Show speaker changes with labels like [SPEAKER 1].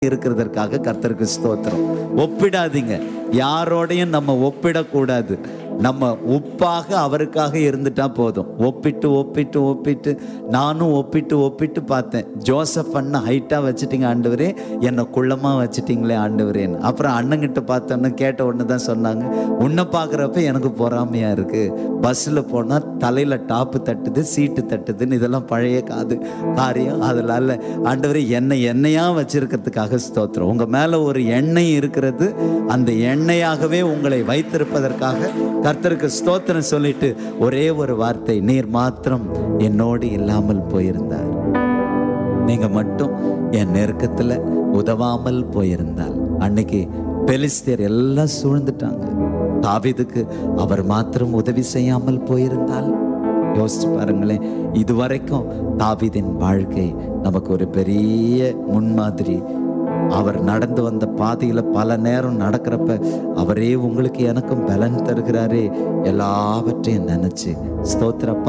[SPEAKER 1] இருக்கிறதற்காக கர்த்தருக்கு ஸ்தோத்திரம் ஒப்பிடாதீங்க யாரோடையும் நம்ம ஒப்பிடக்கூடாது நம்ம உப்பாக அவருக்காக இருந்துட்டா போதும் ஒப்பிட்டு ஒப்பிட்டு ஒப்பிட்டு நானும் ஒப்பிட்டு ஒப்பிட்டு பார்த்தேன் ஜோசப் அண்ணன் ஹைட்டாக வச்சுட்டீங்க ஆண்டவரே என்னை குள்ளமாக வச்சுட்டீங்களே ஆண்டவரேன்னு அப்புறம் அண்ணங்கிட்ட பார்த்தோன்னு கேட்ட உடனே தான் சொன்னாங்க உன்னை பார்க்குறப்ப எனக்கு பொறாமையாக இருக்குது பஸ்ஸில் போனால் தலையில் டாப்பு தட்டுது சீட்டு தட்டுதுன்னு இதெல்லாம் பழைய காது காரியம் அதனால ஆண்டவரே என்னை எண்ணெயாக வச்சிருக்கிறதுக்காக ஸ்தோத்திரம் உங்கள் மேலே ஒரு எண்ணெய் இருக்கிறது அந்த எண்ணெயாகவே உங்களை வைத்திருப்பதற்காக கர்த்தருக்கு ஸ்தோத்திரம் சொல்லிட்டு ஒரே ஒரு வார்த்தை நீர் மாத்திரம் என்னோடு இல்லாமல் போயிருந்தார் நீங்க மட்டும் என் நெருக்கத்துல உதவாமல் போயிருந்தால் அன்னைக்கு பெலிஸ்தியர் எல்லாம் சூழ்ந்துட்டாங்க தாவீதுக்கு அவர் மாத்திரம் உதவி செய்யாமல் போயிருந்தால் யோசிச்சு பாருங்களேன் இதுவரைக்கும் தாவீதின் வாழ்க்கை நமக்கு ஒரு பெரிய முன்மாதிரி அவர் நடந்து வந்த பாதையில பல நேரம் நடக்கிறப்ப அவரே உங்களுக்கு எனக்கும் பலன் தருகிறாரே எல்லாவற்றையும் நினைச்சு ஸ்தோத்திரப்பா